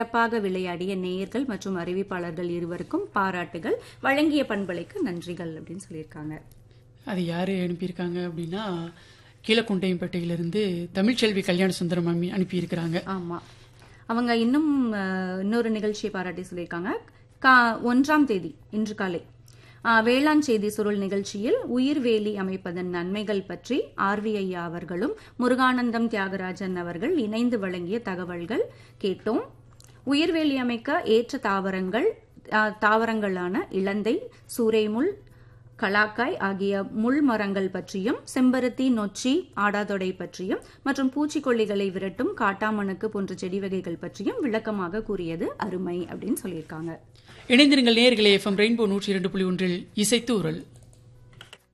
சிறப்பாக விளையாடிய நேயர்கள் மற்றும் அறிவிப்பாளர்கள் இருவருக்கும் பாராட்டுகள் வழங்கிய பண்பலைக்கு நன்றிகள் அப்படின்னு சொல்லியிருக்காங்க அது யார் அனுப்பியிருக்காங்க அப்படின்னா கீழக்குண்டையம்பேட்டையிலிருந்து தமிழ்ச்செல்வி கல்யாண சுந்தரம் அம்மி அனுப்பியிருக்கிறாங்க ஆமா அவங்க இன்னும் அஹ், இன்னொரு நிகழ்ச்சியை பாராட்டி சொல்லியிருக்காங்க கா- ஒன்றாம் தேதி இன்று காலை அஹ், வேளாண் செய்தி சுருள் நிகழ்ச்சியில் உயிர்வேலி அமைப்பதன் நன்மைகள் பற்றி ஆர்வி ஐயா அவர்களும் முருகானந்தம் தியாகராஜன் அவர்கள் இணைந்து வழங்கிய தகவல்கள் கேட்டோம் உயிர்வேலி அமைக்க ஏற்ற தாவரங்கள் அஹ், தாவரங்களான இலந்தை சூறைமுள் கலாக்காய் ஆகிய முள் மரங்கள் பற்றியும் செம்பருத்தி நொச்சி ஆடாதொடை பற்றியும் மற்றும் பூச்சிக்கொல்லிகளை விரட்டும் காட்டாமணுக்கு போன்ற செடி வகைகள் பற்றியும் விளக்கமாக கூறியது அருமை அப்படின்னு சொல்லியிருக்காங்க இணைந்திருங்கள் நேயர்களே எஃப்எம் ரெயின்போ நூற்றி இரண்டு புள்ளி ஒன்றில் இசைத்தூரல்